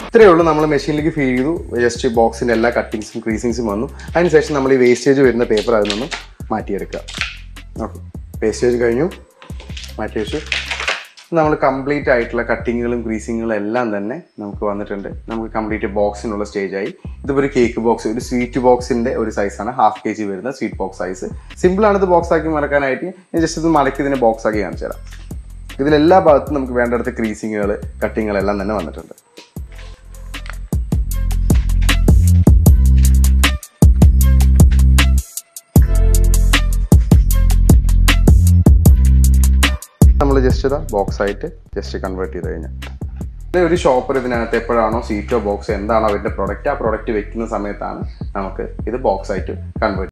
ഇത്രയേ ഉള്ളൂ നമ്മൾ മെഷീനിലേക്ക് ഫീഡ് ചെയ്തു ജസ്റ്റ് ബോക്സിൻ്റെ എല്ലാ കട്ടിങ്സും ക്രീസിങ്സും വന്നു അതിനുശേഷം നമ്മൾ ഈ വേസ്റ്റേജ് വരുന്ന പേപ്പർ അതിൽ നിന്നും മാറ്റിയെടുക്കുക ഓക്കെ വേസ്റ്റേജ് കഴിഞ്ഞു മാറ്റി വെച്ചു നമ്മൾ കംപ്ലീറ്റ് ആയിട്ടുള്ള കട്ടിങ്ങുകളും ക്രീസിങ്ങുകളും എല്ലാം തന്നെ നമുക്ക് വന്നിട്ടുണ്ട് നമുക്ക് കംപ്ലീറ്റ് ബോക്സിനുള്ള സ്റ്റേജായി ഇതിപ്പോൾ ഒരു കേക്ക് ബോക്സ് ഒരു സ്വീറ്റ് ബോക്സിന്റെ ഒരു സൈസാണ് ഹാഫ് കെ ജി വരുന്ന സ്വീറ്റ് ബോക്സ് സൈസ് സിമ്പിളാണ് ഇത് ബോക്സ് ആക്കി മടക്കാനായിട്ട് ഞാൻ ജസ്റ്റ് ഇത് മടക്കി ഇതിനെ ബോക്സ് ആക്കി കാണിച്ചു തരാം ഇതിലെല്ലാ ഭാഗത്തും നമുക്ക് വേണ്ടടുത്ത ക്രീസിങ്ങുകൾ കട്ടിങ്ങുകളെല്ലാം തന്നെ വന്നിട്ടുണ്ട് നമ്മൾ ജസ്റ്റ് ഇതാ ബോക്സ് ആയിട്ട് ജസ്റ്റ് കൺവേർട്ട് ചെയ്ത് കഴിഞ്ഞാൽ ഇത് ഒരു ഷോപ്പർ ഇതിനകത്ത് എപ്പോഴാണോ സീറ്റോ ബോക്സ് എന്താണോ അവരുടെ പ്രൊഡക്റ്റ് ആ പ്രൊഡക്റ്റ് വെക്കുന്ന സമയത്താണ് നമുക്ക് ഇത് ബോക്സ് ആയിട്ട് കൺവേർട്ട്